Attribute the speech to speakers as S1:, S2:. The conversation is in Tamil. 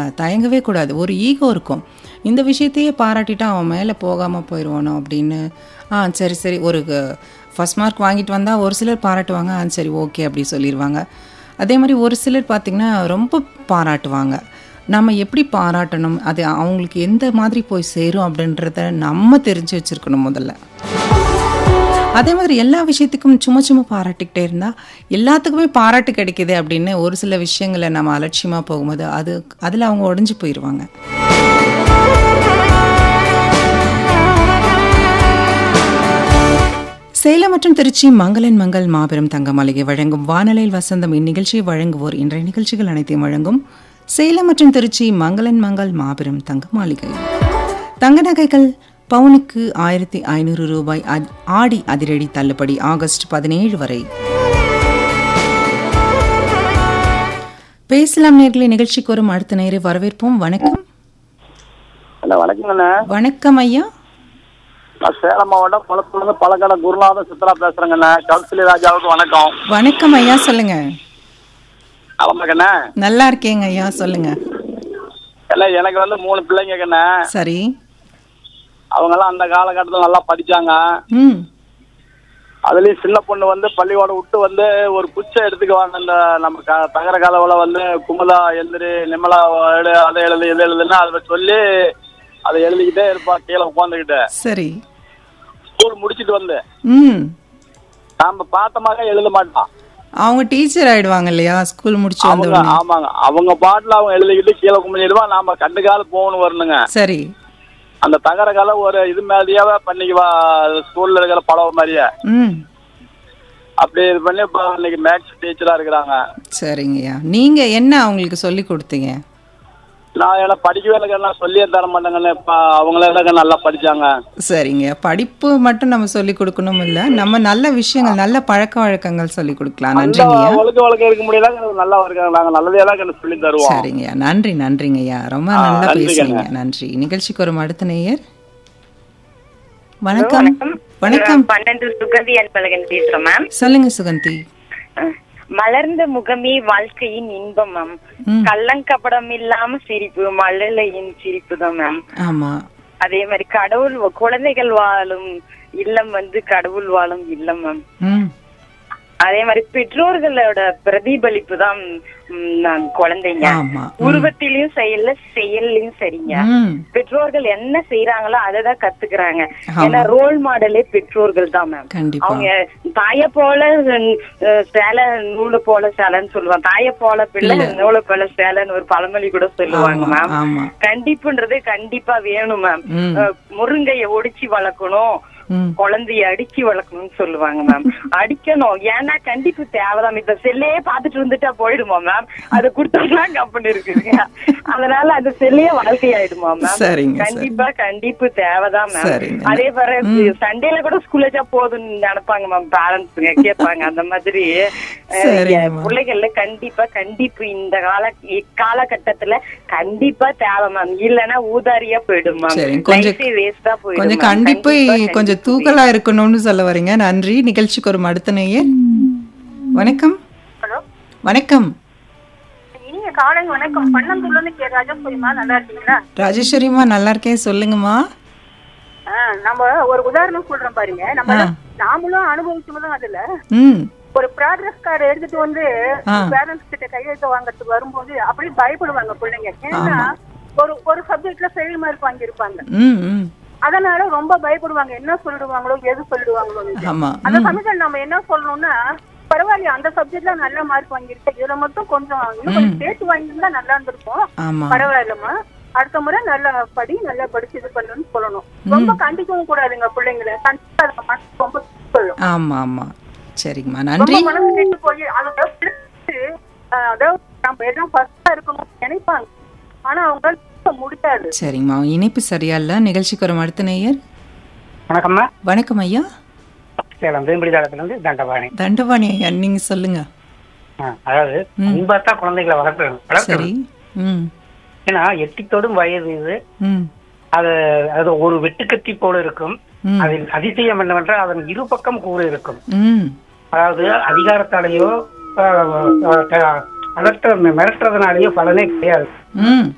S1: தயங்கவே கூடாது ஒரு ஈகோ இருக்கும் இந்த விஷயத்தையே பாராட்டிட்டா அவன் மேலே போகாமல் போயிடுவானோ அப்படின்னு ஆ சரி சரி ஒரு ஃபஸ்ட் மார்க் வாங்கிட்டு வந்தால் ஒரு சிலர் பாராட்டுவாங்க ஆ சரி ஓகே அப்படி சொல்லிடுவாங்க அதே மாதிரி ஒரு சிலர் பார்த்திங்கன்னா ரொம்ப பாராட்டுவாங்க நம்ம எப்படி பாராட்டணும் அது அவங்களுக்கு எந்த மாதிரி போய் சேரும் அப்படின்றத நம்ம தெரிஞ்சு வச்சுருக்கணும் முதல்ல அதே மாதிரி எல்லா விஷயத்துக்கும் சும்மா சும்மா பாராட்டிக்கிட்டே இருந்தால் எல்லாத்துக்குமே பாராட்டு கிடைக்குது அப்படின்னு ஒரு சில விஷயங்களை நம்ம அலட்சியமாக போகும்போது அது அதில் அவங்க உடஞ்சி போயிடுவாங்க சேலம் மற்றும் திருச்சி மங்களன் மங்கள் மாபெரும் தங்க மாளிகை வழங்கும் வானலையில் வசந்தம் இந்நிகழ்ச்சியை வழங்குவோர் இன்றைய நிகழ்ச்சிகள் அனைத்தையும் வழங்கும் சேலம் மற்றும் திருச்சி மங்களன் மங்கள் மாபெரும் தங்க மாளிகை தங்க நகைகள் பவுனுக்கு ஆயிரத்தி ஐநூறு ரூபாய் அத்- ஆடி அதிரடி தள்ளுபடி ஆகஸ்ட் பதினேழு வரை பேசலாம் நேர்களை நிகழ்ச்சிக்கு வரும் அடுத்த நேரை வரவேற்போம் வணக்கம்
S2: ஹலோ வணக்கங்கண்ணே
S1: வணக்கம் ஐயா
S2: நான் சேலம் மாவட்டம் குளத்துலேருந்து பழக்கடை குருநாதன் சித்ரா பேசுறேங்கண்ணே கௌசலி ராஜாவுக்கு வணக்கம்
S1: வணக்கம் ஐயா சொல்லுங்க
S2: ஆமாக்கண்ணே
S1: நல்லா இருக்கேங்க ஐயா சொல்லுங்க
S2: இல்லை எனக்கு வந்து மூணு பிள்ளைங்கண்ணே
S1: சரி
S2: அவங்கெல்லாம் அந்த காலகட்டத்தில் நல்லா படிச்சாங்க
S1: ம்
S2: அதுலயும் சின்ன பொண்ணு வந்து பள்ளியோட விட்டு வந்து ஒரு குச்சை எடுத்துக்குவாங்க இந்த நம்ம க தகர கலவுல வந்து குமுதா எழுதுரு நிம்மலா எடு அதை எழுது இதை எழுதுன்னு அதை சொல்லி அதை எழுதிக்கிட்டே இருப்பா கீழே உட்காந்துக்கிட்டு
S1: சரி
S2: ஸ்கூல் முடிச்சிட்டு வந்து
S1: ம்
S2: நாம பார்த்தமாக எழுத மாட்டான்
S1: அவங்க டீச்சர் ஆயிடுவாங்க இல்லையா ஸ்கூல் முடிச்சு வந்த
S2: அவங்க
S1: உடனே
S2: ஆமாங்க அவங்க பாட்டுல அவங்க எழுதிக்கிட்டு கீழே குமிஞ்சிடுவான் நாம கண்டு கால போகணும் வரணுங்க
S1: சரி
S2: அந்த தகர கால ஒரு இது மாதிரியாவே பண்ணிக்குவா ஸ்கூல்ல இருக்கிற பழவ மாதிரியே
S1: ம்
S2: அப்படி இது பண்ணி இப்போ இன்னைக்கு மேக்ஸ் டீச்சரா இருக்கிறாங்க
S1: சரிங்கய்யா நீங்க என்ன அவங்களுக்கு சொல்லி கொடுத்தீங்க
S2: நான் எல்லாம் படிக்கவே இல்லைங்க நான் சொல்லியே தர மாட்டேங்கன்னு இப்போ அவங்களே தான் நல்லா படிச்சாங்க
S1: சரிங்க படிப்பு மட்டும் நம்ம சொல்லி கொடுக்கணும் இல்ல நம்ம நல்ல விஷயங்கள் நல்ல பழக்க வழக்கங்கள் சொல்லி கொடுக்கலாம்
S2: அந்த
S1: நன்றிங்கய்யா
S2: ஒழுக்க வழக்கம் இருக்க முடியல நல்லா இருக்காங்க நாங்க நல்லதே தான் எனக்கு சொல்லி தருவோம்
S1: சரிங்கய்யா நன்றி நன்றிங்கய்யா ரொம்ப
S2: ஆ,
S1: நல்லா
S2: நன்றிங்க.
S1: பேசுறீங்க நன்றி நிகழ்ச்சிக்கு ஒரு அடுத்த நேயர் வணக்கம் வணக்கம்
S3: பன்னெண்டு சுகந்தி அன்பழகன் பேசுறோம் மேம்
S1: சொல்லுங்க சுகந்தி
S3: அஹ், மலர்ந்த முகமே வாழ்க்கையின் இன்பம் மேம்
S1: ம்.
S3: கள்ளங்கபடம் இல்லாம சிரிப்பு மழலையின் சிரிப்பு தான் மேம்
S1: ஆமா
S3: அதே மாதிரி கடவுள் வ- குழந்தைகள் வாழும் இல்லம் வந்து கடவுள் வாழும் இல்லம் மேம்
S1: ம்
S3: அதே மாதிரி பெற்றோர்களோட பிரதிபலிப்பு தான் ம், நான் குழந்தைங்க
S1: ஆமா
S3: உருவத்திலயும் செயல்ல செயல்லையும் சரிங்க
S1: ம்
S3: பெற்றோர்கள் என்ன செய்யறாங்களோ அதை தான் கத்துக்கிறாங்க
S1: ஆமா.
S3: ஏன்னா ரோல் மாடலே பெற்றோர்கள் தான் மேம்
S1: கண்டிப்பா
S3: அவங்க தாய போல அஹ், சேலை நூலு போல சேலைன்னு சொல்லுவாங்க தாய போல பிள்ளை நூலு போல சேலைன்னு ஒரு பழமொழி கூட சொல்லுவாங்க
S1: ஆமா,
S3: மேம்
S1: ஆமா
S3: கண்டிப்புன்றது கண்டிப்பா வேணும் மேம்
S1: ம்.
S3: அஹ், முருங்கைய ஒடிச்சு வளர்க்கணும்
S1: ம்
S3: குழந்தைய அடிச்சு வளர்க்கணும்னு சொல்லுவாங்க மேம் அடிக்கணும் ஏன்னா கண்டிப்பு தேவைதான் இப்ப செல்லே பாத்துட்டு இருந்துட்டா போயிடுமா மேம் அதை கொடுத்தோம்னா கம்பெனி இருக்குங்க அதனால அந்த செல்லே வாழ்க்கை ஆயிடுமா மேம்
S1: சரிங்க, சரி.
S3: கண்டிப்பா கண்டிப்பு தேவைதான் மேம்
S1: சரிங்க.
S3: அதே மாதிரி சண்டேல கூட ஸ்கூல்ல வச்சா போதும்னு நினைப்பாங்க மேம் பேரண்ட்ஸுங்க கேட்பாங்க அந்த மாதிரி அஹ்,
S1: சரிங்கம்மா.
S3: பிள்ளைகள்ல கண்டிப்பா கண்டிப்பு இந்த கால காலகட்டத்துல கண்டிப்பா தேவை மேம் இல்லைன்னா ஊதாரியா போயிடும் மேம்
S1: சரி, கொஞ்சம்
S3: வேஸ்டா போயிடும்
S1: கொஞ்சம்
S3: ma'am.
S1: கண்டிப்பு
S3: கண்டிப்பா,
S1: கொஞ்சம் தூக்கலா இருக்கணும்னு சொல்ல வரீங்க நன்றி நிகழ்ச்சிக்கு ஒரு அடுத்த நேயர் வணக்கம்
S4: ஹலோ
S3: வணக்கம்
S4: இனிய காலை வணக்கம் பன்னந்தூர்ல இருந்து கே ராஜபுரிமா நல்லா இருக்கீங்களா
S1: ராஜேஸ்வரிமா நல்லா இருக்கேன் சொல்லுங்கம்மா
S4: ஆ, நம்ம ஒரு உதாரணம் சொல்றோம் பாருங்க நம்ம நாமளும் அனுபவிச்சோம் அதுல
S1: ம்
S4: ஒரு ப்ராக்ரஸ் கார்டு எடுத்துட்டு வந்து
S1: ஆ.
S4: பேரண்ட்ஸ் கிட்ட கையெழுத்து வாங்குறதுக்கு வரும்போது அப்படியே பயப்படுவாங்க பிள்ளைங்க ஏன்னா ஒரு ஒரு சப்ஜெக்ட்ல ஃபெயில் மார்க் வாங்கியிருப்பாங்க
S1: ம் ம்
S4: அதனால ரொம்ப பயப்படுவாங்க என்ன சொல்லிடுவாங்களோ எது சொல்லிடுவாங்களோ
S1: ஆமா
S4: அந்த
S1: ம்
S4: சமயத்துல நம்ம என்ன சொல்லணும்னா பரவாயில்ல அந்த சப்ஜெக்ட்ல நல்ல மார்க் வாங்கியிருக்கேன் இதுல மட்டும் கொஞ்சம் இன்னும் கொஞ்சம் சேர்த்து வாங்கியிருந்தா நல்லா இருந்திருக்கும்
S1: ஆமா
S4: பரவாயில்லம்மா அடுத்த முறை நல்லா படி நல்லா படிச்சு இது பண்ணணும்னு சொல்லணும் ரொம்ப கண்டிக்கவும் கூடாதுங்க பிள்ளைங்களை கண்டிப்பா அதுக்கு மனசு ரொம்ப சொல்லும்
S1: ஆமா ஆமா சரிங்கம்மா
S4: ரொம்ப
S1: நன்றி
S4: மனசு கெட்டு போய் அதை பிடிச்சு, ஆஹ், அதாவது நம்ம எதுவும் ஃபர்ஸ்டா இருக்கணும்னு நினைப்பாங்க ஆனா அவங்க முடியாது
S1: சரிங்கம்மா இணைப்பு சரியா இல்ல நிகழ்ச்சிக்கு ஒரு அடுத்த நேயர்
S5: வணக்கம்மா
S1: வணக்கம் ஐயா
S5: சேலம் வேம்பிடிதாளத்திலிருந்து தண்டபாணி
S1: தண்டபாணி ஐயா நீங்க சொல்லுங்க
S5: ஆ, அதாவது அன்பா தான் குழந்தைகளை வளர்க்கணும்
S1: சரி
S5: வளர்க்கணும்
S1: ம்
S5: ஏன்னா எட்டித்தோடும் வயது இது
S1: ம்
S5: அது அது ஒரு வெட்டுக்கத்தி போல இருக்கும்
S1: ம்.
S5: அதில் அதிசயம் என்னவென்றால் அதன் இரு பக்கம் கூறு இருக்கும்
S1: ம்
S5: அதாவது அதிகாரத்தாலேயோ அஹ், அஹ், அஹ், அதட்ட மிரட்டுறதுனாலயோ பலனே கிடையாது
S1: ம்